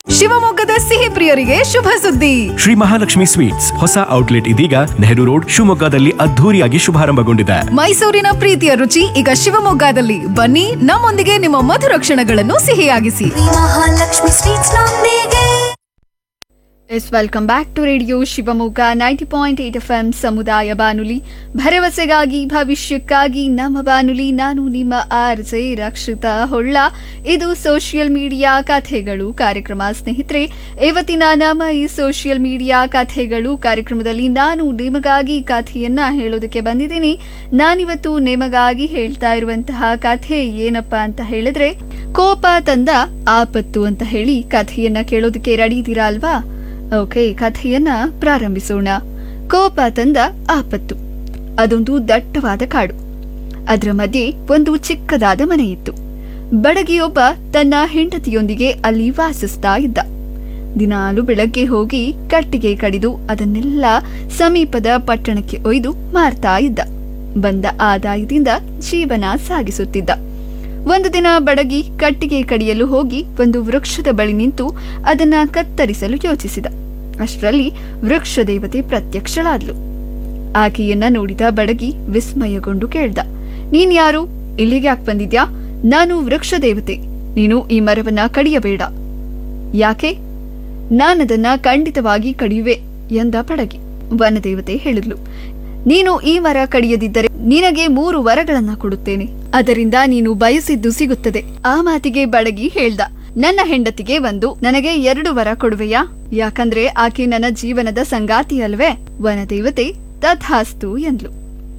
ಶಿವಮೊಗ್ಗದ ಸಿಹಿ ಪ್ರಿಯರಿಗೆ ಶುಭ ಸುದ್ದಿ ಶ್ರೀ ಮಹಾಲಕ್ಷ್ಮಿ ಸ್ವೀಟ್ಸ್ ಹೊಸ ಔಟ್ಲೆಟ್ ಇದೀಗ ನೆಹರು ರೋಡ್ ಶಿವಮೊಗ್ಗದಲ್ಲಿ ಅದ್ಧೂರಿಯಾಗಿ ಶುಭಾರಂಭಗೊಂಡಿದೆ ಮೈಸೂರಿನ ಪ್ರೀತಿಯ ರುಚಿ ಈಗ ಶಿವಮೊಗ್ಗದಲ್ಲಿ ಬನ್ನಿ ನಮ್ಮೊಂದಿಗೆ ನಿಮ್ಮ ಮಧುರ ಕ್ಷಣಗಳನ್ನು ಸಿಹಿಯಾಗಿಸಿ ಮಹಾಲಕ್ಷ್ಮಿ ಸ್ವೀಟ್ಸ್ ನೊಂದಿಗೆ yes welcome back to radio Shivamogga ninety point eight F M ಸಮುದಾಯ ಬಾನುಲಿ ಭರವಸೆಗಾಗಿ ಭವಿಷ್ಯಕ್ಕಾಗಿ ನಮ್ಮ ಬಾನುಲಿ ನಾನು ನಿಮ್ಮ ಆರ್ ಜೆ ರಕ್ಷಿತಾ ಹೊಳ್ಳ ಇದು ಸೋಷಿಯಲ್ ಮೀಡಿಯಾ ಕಥೆಗಳು ಕಾರ್ಯಕ್ರಮ ಸ್ನೇಹಿತರೆ ಇವತ್ತಿನ ನಮ್ಮ ಈ ಸೋಷಿಯಲ್ ಮೀಡಿಯಾ ಕಥೆಗಳು ಕಾರ್ಯಕ್ರಮದಲ್ಲಿ ನಾನು ನಿಮಗಾಗಿ ಕಥೆಯನ್ನ ಹೇಳೋದಕ್ಕೆ ಬಂದಿದ್ದೀನಿ ನಾನಿವತ್ತು ನಿಮಗಾಗಿ ಹೇಳ್ತಾ ಇರುವಂತಹ ಕಥೆ ಏನಪ್ಪಾ ಅಂತ ಹೇಳಿದ್ರೆ ಕೋಪ ತಂದ ಆಪತ್ತು ಅಂತ ಹೇಳಿ ಕಥೆಯನ್ನ ಕೇಳೋದಕ್ಕೆ ರೆಡಿ ಇದ್ದೀರಾ ಅಲ್ವಾ ಓಕೆ ಕಥೆಯನ್ನ ಪ್ರಾರಂಭಿಸೋಣ ಕೋಪ ತಂದ ಆಪತ್ತು ಅದೊಂದು ದಟ್ಟವಾದ ಕಾಡು ಅದರ ಮಧ್ಯೆ ಒಂದು ಚಿಕ್ಕದಾದ ಮನೆ ಇತ್ತು ಬಡಗಿಯೊಬ್ಬ ತನ್ನ ಹೆಂಡತಿಯೊಂದಿಗೆ ಅಲ್ಲಿ ವಾಸಿಸ್ತಾ ಇದ್ದ ದಿನಾಲು ಬೆಳಗ್ಗೆ ಹೋಗಿ ಕಟ್ಟಿಗೆ ಕಡಿದು ಅದನ್ನೆಲ್ಲ ಸಮೀಪದ ಪಟ್ಟಣಕ್ಕೆ ಒಯ್ದು ಮಾರ್ತಾ ಇದ್ದ ಬಂದ ಆದಾಯದಿಂದ ಜೀವನ ಸಾಗಿಸುತ್ತಿದ್ದ ಒಂದು ದಿನ ಬಡಗಿ ಕಟ್ಟಿಗೆ ಕಡಿಯಲು ಹೋಗಿ ಒಂದು ವೃಕ್ಷದ ಬಳಿ ನಿಂತು ಅದನ್ನ ಕತ್ತರಿಸಲು ಯೋಚಿಸಿದ ಅಷ್ಟರಲ್ಲಿ ವೃಕ್ಷ ದೇವತೆ ಪ್ರತ್ಯಕ್ಷಳಾದ್ಲು ಆಕೆಯನ್ನ ನೋಡಿದ ಬಡಗಿ ವಿಸ್ಮಯಗೊಂಡು ಕೇಳ್ದ ನೀನ್ ಯಾರು ಇಲ್ಲಿಗೆ ಯಾಕೆ ಬಂದಿದ್ಯಾ ನಾನು ವೃಕ್ಷ ದೇವತೆ ನೀನು ಈ ಮರವನ್ನ ಕಡಿಯಬೇಡ ಯಾಕೆ ನಾನದನ್ನ ಖಂಡಿತವಾಗಿ ಕಡಿಯುವೆ ಎಂದ ಬಡಗಿ ವನದೇವತೆ ಹೇಳಿದ್ಲು ನೀನು ಈ ಮರ ಕಡಿಯದಿದ್ದರೆ ನಿನಗೆ ಮೂರು ವರಗಳನ್ನ ಕೊಡುತ್ತೇನೆ ಅದರಿಂದ ನೀನು ಬಯಸಿದ್ದು ಸಿಗುತ್ತದೆ ಆ ಮಾತಿಗೆ ಬಡಗಿ ಹೇಳ್ದ ನನ್ನ ಹೆಂಡತಿಗೆ ಒಂದು ನನಗೆ ಎರಡು ವರ ಕೊಡುವೆಯಾ ಯಾಕಂದ್ರೆ ಆಕೆ ನನ್ನ ಜೀವನದ ಸಂಗಾತಿ ಅಲ್ವೇ ವನದೇವತೆ ತಥಾಸ್ತು ಎಂದ್ಲು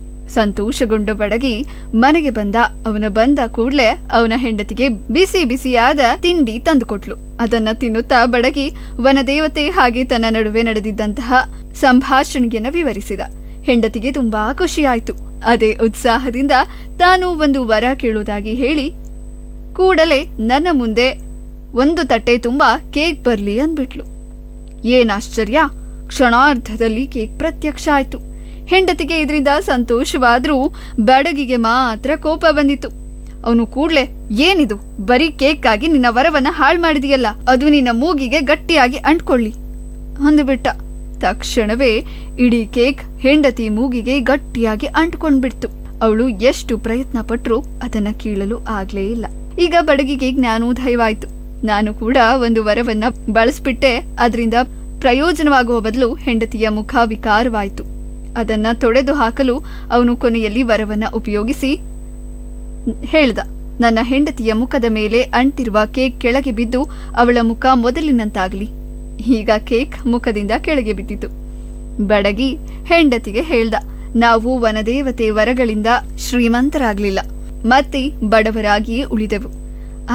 ಸಂತೋಷಗೊಂಡ ಬಡಗಿ ಮನೆಗೆ ಬಂದ ಅವನ ಬಂದ ಕೂಡ್ಲೆ ಅವನ ಹೆಂಡತಿಗೆ ಬಿಸಿ ಬಿಸಿಯಾದ ತಿಂಡಿ ತಂದುಕೊಟ್ಲು ಅದನ್ನ ತಿನ್ನುತ್ತಾ ಬಡಗಿ ವನದೇವತೆ ಹಾಗೆ ತನ್ನ ನಡುವೆ ನಡೆದಿದ್ದಂತಹ ಸಂಭಾಷಣೆಯನ್ನ ವಿವರಿಸಿದ ಹೆಂಡತಿಗೆ ತುಂಬಾ ಖುಷಿಯಾಯ್ತು ಅದೇ ಉತ್ಸಾಹದಿಂದ ತಾನು ಒಂದು ವರ ಕೇಳುವುದಾಗಿ ಹೇಳಿ ಕೂಡಲೇ ನನ್ನ ಮುಂದೆ ಒಂದು ತಟ್ಟೆ ತುಂಬಾ ಕೇಕ್ ಬರ್ಲಿ ಅಂದ್ಬಿಟ್ಲು ಏನ್ ಆಶ್ಚರ್ಯ ಕ್ಷಣಾರ್ಧದಲ್ಲಿ ಕೇಕ್ ಪ್ರತ್ಯಕ್ಷ ಆಯ್ತು ಹೆಂಡತಿಗೆ ಇದರಿಂದ ಸಂತೋಷವಾದ್ರೂ ಬಡಗಿಗೆ ಮಾತ್ರ ಕೋಪ ಬಂದಿತ್ತು ಅವನು ಕೂಡ್ಲೆ ಏನಿದು ಬರೀ ಕೇಕ್ಗಾಗಿ ನಿನ್ನ ವರವನ್ನ ಹಾಳು ಮಾಡಿದೆಯಲ್ಲ ಅದು ನಿನ್ನ ಮೂಗಿಗೆ ಗಟ್ಟಿಯಾಗಿ ಅಂಟ್ಕೊಳ್ಳಿ ಅಂದುಬಿಟ್ಟ ತಕ್ಷಣವೇ ಇಡೀ ಕೇಕ್ ಹೆಂಡತಿ ಮೂಗಿಗೆ ಗಟ್ಟಿಯಾಗಿ ಅಂಟ್ಕೊಂಡ್ಬಿಡ್ತು ಅವಳು ಎಷ್ಟು ಪ್ರಯತ್ನ ಪಟ್ರೂ ಅದನ್ನ ಕೀಳಲು ಆಗ್ಲೇ ಇಲ್ಲ ಈಗ ಬಡಗಿಗೆ ಜ್ಞಾನೋದಯವಾಯ್ತು ನಾನು ಕೂಡ ಒಂದು ವರವನ್ನ ಬಳಸ್ಬಿಟ್ಟೆ ಅದರಿಂದ ಪ್ರಯೋಜನವಾಗುವ ಬದಲು ಹೆಂಡತಿಯ ಮುಖ ವಿಕಾರವಾಯಿತು ಅದನ್ನ ತೊಡೆದು ಹಾಕಲು ಅವನು ಕೊನೆಯಲ್ಲಿ ವರವನ್ನ ಉಪಯೋಗಿಸಿ ಹೇಳ್ದ ನನ್ನ ಹೆಂಡತಿಯ ಮುಖದ ಮೇಲೆ ಅಂಟಿರುವ ಕೇಕ್ ಕೆಳಗೆ ಬಿದ್ದು ಅವಳ ಮುಖ ಮೊದಲಿನಂತಾಗಲಿ ಈಗ ಕೇಕ್ ಮುಖದಿಂದ ಕೆಳಗೆ ಬಿದ್ದಿತು ಬಡಗಿ ಹೆಂಡತಿಗೆ ಹೇಳ್ದ ನಾವು ವನದೇವತೆ ವರಗಳಿಂದ ಶ್ರೀಮಂತರಾಗ್ಲಿಲ್ಲ ಮತ್ತೆ ಬಡವರಾಗಿಯೇ ಉಳಿದೆವು